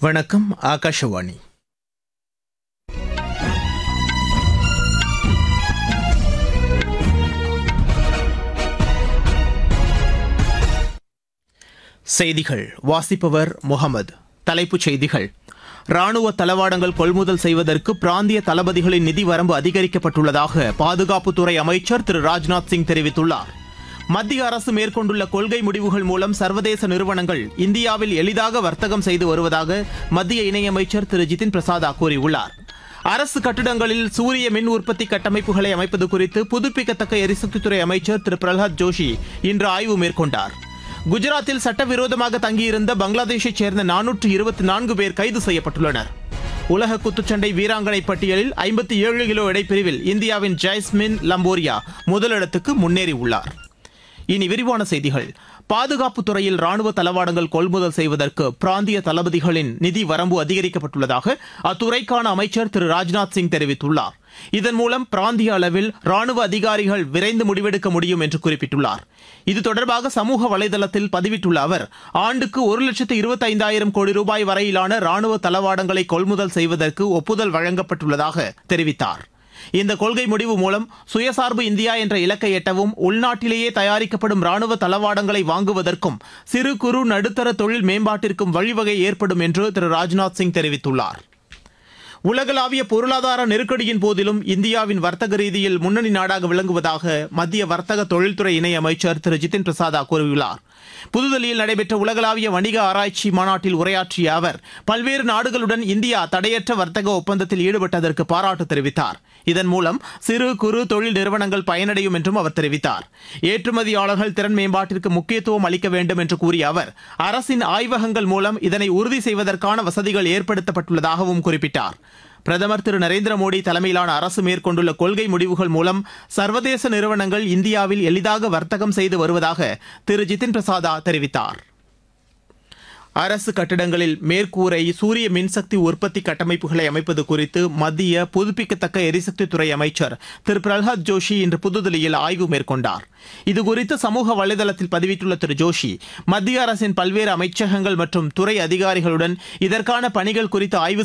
வணக்கம் ஆகாஷவாணி செய்திகள் வாசிப்பவர் முகமது தலைப்புச் செய்திகள் ராணுவ தளவாடங்கள் கொள்முதல் செய்வதற்கு பிராந்திய தளபதிகளின் நிதி வரம்பு அதிகரிக்கப்பட்டுள்ளதாக பாதுகாப்புத்துறை அமைச்சர் திரு ராஜ்நாத் சிங் தெரிவித்துள்ளார் மத்திய அரசு மேற்கொண்டுள்ள கொள்கை முடிவுகள் மூலம் சர்வதேச நிறுவனங்கள் இந்தியாவில் எளிதாக வர்த்தகம் செய்து வருவதாக மத்திய இணையமைச்சர் திரு ஜிதின் பிரசாதா கூறியுள்ளார் அரசு கட்டிடங்களில் சூரிய மின் உற்பத்தி கட்டமைப்புகளை அமைப்பது குறித்து புதுப்பிக்கத்தக்க எரிசக்தித்துறை அமைச்சர் திரு பிரகலாத் ஜோஷி இன்று ஆய்வு மேற்கொண்டார் குஜராத்தில் சட்டவிரோதமாக தங்கியிருந்த பங்களாதேஷைச் சேர்ந்த நானூற்று இருபத்தி நான்கு பேர் கைது செய்யப்பட்டுள்ளனர் உலக குத்துச்சண்டை வீராங்கனை பட்டியலில் ஐம்பத்தி ஏழு கிலோ எடைப்பிரிவில் இந்தியாவின் ஜெய்ஸ்மின் லம்போரியா முதலிடத்துக்கு முன்னேறியுள்ளார் இனி விரிவான செய்திகள் பாதுகாப்புத் துறையில் ராணுவ தளவாடங்கள் கொள்முதல் செய்வதற்கு பிராந்திய தளபதிகளின் நிதி வரம்பு அதிகரிக்கப்பட்டுள்ளதாக அத்துறைக்கான அமைச்சர் திரு ராஜ்நாத் சிங் தெரிவித்துள்ளார் இதன் மூலம் பிராந்திய அளவில் ராணுவ அதிகாரிகள் விரைந்து முடிவெடுக்க முடியும் என்று குறிப்பிட்டுள்ளார் இது தொடர்பாக சமூக வலைதளத்தில் பதிவிட்டுள்ள அவர் ஆண்டுக்கு ஒரு லட்சத்து இருபத்தைந்தாயிரம் கோடி ரூபாய் வரையிலான ராணுவ தளவாடங்களை கொள்முதல் செய்வதற்கு ஒப்புதல் வழங்கப்பட்டுள்ளதாக தெரிவித்தார் இந்த கொள்கை முடிவு மூலம் சுயசார்பு இந்தியா என்ற இலக்கை எட்டவும் உள்நாட்டிலேயே தயாரிக்கப்படும் ராணுவ தளவாடங்களை வாங்குவதற்கும் சிறு குறு நடுத்தர தொழில் மேம்பாட்டிற்கும் வழிவகை ஏற்படும் என்று திரு ராஜ்நாத் சிங் தெரிவித்துள்ளார் உலகளாவிய பொருளாதார நெருக்கடியின் போதிலும் இந்தியாவின் வர்த்தக ரீதியில் முன்னணி நாடாக விளங்குவதாக மத்திய வர்த்தக தொழில்துறை இணையமைச்சர் திரு ஜிதின் பிரசாதா கூறியுள்ளார் புதுதில்லியில் நடைபெற்ற உலகளாவிய வணிக ஆராய்ச்சி மாநாட்டில் உரையாற்றிய அவர் பல்வேறு நாடுகளுடன் இந்தியா தடையற்ற வர்த்தக ஒப்பந்தத்தில் ஈடுபட்டதற்கு பாராட்டு தெரிவித்தார் இதன் மூலம் சிறு குறு தொழில் நிறுவனங்கள் பயனடையும் என்றும் அவர் தெரிவித்தார் ஏற்றுமதியாளர்கள் திறன் மேம்பாட்டிற்கு முக்கியத்துவம் அளிக்க வேண்டும் என்று கூறிய அவர் அரசின் ஆய்வகங்கள் மூலம் இதனை உறுதி செய்வதற்கான வசதிகள் ஏற்படுத்தப்பட்டுள்ளதாகவும் குறிப்பிட்டார் பிரதமர் திரு நரேந்திர மோடி தலைமையிலான அரசு மேற்கொண்டுள்ள கொள்கை முடிவுகள் மூலம் சர்வதேச நிறுவனங்கள் இந்தியாவில் எளிதாக வர்த்தகம் செய்து வருவதாக திரு ஜிதின் பிரசாதா தெரிவித்தார் அரசு கட்டிடங்களில் மேற்கூரை சூரிய மின்சக்தி உற்பத்தி கட்டமைப்புகளை அமைப்பது குறித்து மத்திய புதுப்பிக்கத்தக்க எரிசக்தித்துறை அமைச்சர் திரு பிரகலாத் ஜோஷி இன்று புதுதில்லியில் ஆய்வு மேற்கொண்டார் இதுகுறித்து சமூக வலைதளத்தில் பதிவிட்டுள்ள திரு ஜோஷி மத்திய அரசின் பல்வேறு அமைச்சகங்கள் மற்றும் துறை அதிகாரிகளுடன் இதற்கான பணிகள் குறித்து ஆய்வு